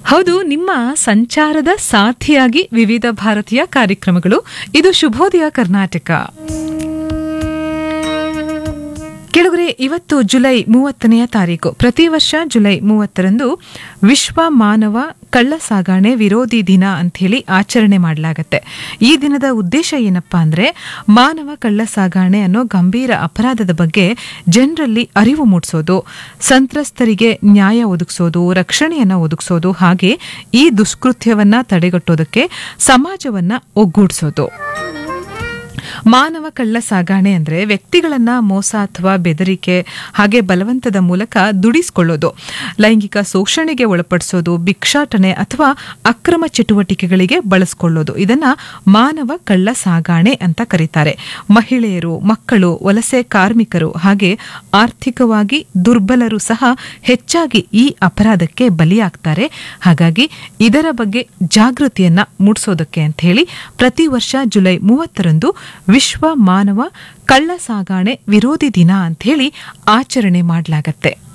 ಹೌದು ನಿಮ್ಮ ಸಂಚಾರದ ಸಾಥಿಯಾಗಿ ವಿವಿಧ ಭಾರತೀಯ ಕಾರ್ಯಕ್ರಮಗಳು ಇದು ಶುಭೋದಯ ಕರ್ನಾಟಕ ಕೆಳಗರೆ ಇವತ್ತು ಜುಲೈ ಮೂವತ್ತನೆಯ ತಾರೀಕು ಪ್ರತಿ ವರ್ಷ ಜುಲೈ ಮೂವತ್ತರಂದು ವಿಶ್ವ ಮಾನವ ಕಳ್ಳ ಸಾಗಾಣೆ ವಿರೋಧಿ ದಿನ ಅಂಥೇಳಿ ಆಚರಣೆ ಮಾಡಲಾಗತ್ತೆ ಈ ದಿನದ ಉದ್ದೇಶ ಏನಪ್ಪಾ ಅಂದ್ರೆ ಮಾನವ ಕಳ್ಳ ಸಾಗಾಣೆ ಅನ್ನೋ ಗಂಭೀರ ಅಪರಾಧದ ಬಗ್ಗೆ ಜನರಲ್ಲಿ ಅರಿವು ಮೂಡಿಸೋದು ಸಂತ್ರಸ್ತರಿಗೆ ನ್ಯಾಯ ಒದಗಿಸೋದು ರಕ್ಷಣೆಯನ್ನ ಒದಗಿಸೋದು ಹಾಗೆ ಈ ದುಷ್ಕೃತ್ಯವನ್ನ ತಡೆಗಟ್ಟೋದಕ್ಕೆ ಸಮಾಜವನ್ನ ಒಗ್ಗೂಡಿಸೋದು ಮಾನವ ಕಳ್ಳ ಸಾಗಾಣೆ ಅಂದ್ರೆ ವ್ಯಕ್ತಿಗಳನ್ನ ಮೋಸ ಅಥವಾ ಬೆದರಿಕೆ ಹಾಗೆ ಬಲವಂತದ ಮೂಲಕ ದುಡಿಸ್ಕೊಳ್ಳೋದು ಲೈಂಗಿಕ ಶೋಷಣೆಗೆ ಒಳಪಡಿಸೋದು ಭಿಕ್ಷಾಟನೆ ಅಥವಾ ಅಕ್ರಮ ಚಟುವಟಿಕೆಗಳಿಗೆ ಬಳಸ್ಕೊಳ್ಳೋದು ಇದನ್ನ ಮಾನವ ಕಳ್ಳ ಸಾಗಾಣೆ ಅಂತ ಕರೀತಾರೆ ಮಹಿಳೆಯರು ಮಕ್ಕಳು ವಲಸೆ ಕಾರ್ಮಿಕರು ಹಾಗೆ ಆರ್ಥಿಕವಾಗಿ ದುರ್ಬಲರು ಸಹ ಹೆಚ್ಚಾಗಿ ಈ ಅಪರಾಧಕ್ಕೆ ಬಲಿಯಾಗ್ತಾರೆ ಹಾಗಾಗಿ ಇದರ ಬಗ್ಗೆ ಜಾಗೃತಿಯನ್ನ ಮೂಡಿಸೋದಕ್ಕೆ ಅಂತ ಹೇಳಿ ಪ್ರತಿ ವರ್ಷ ಜುಲೈ ಮೂವತ್ತರಂದು ವಿಶ್ವ ಮಾನವ ಕಳ್ಳ ಸಾಗಾಣೆ ವಿರೋಧಿ ದಿನ ಅಂತ ಹೇಳಿ ಆಚರಣೆ ಮಾಡಲಾಗತ್ತೆ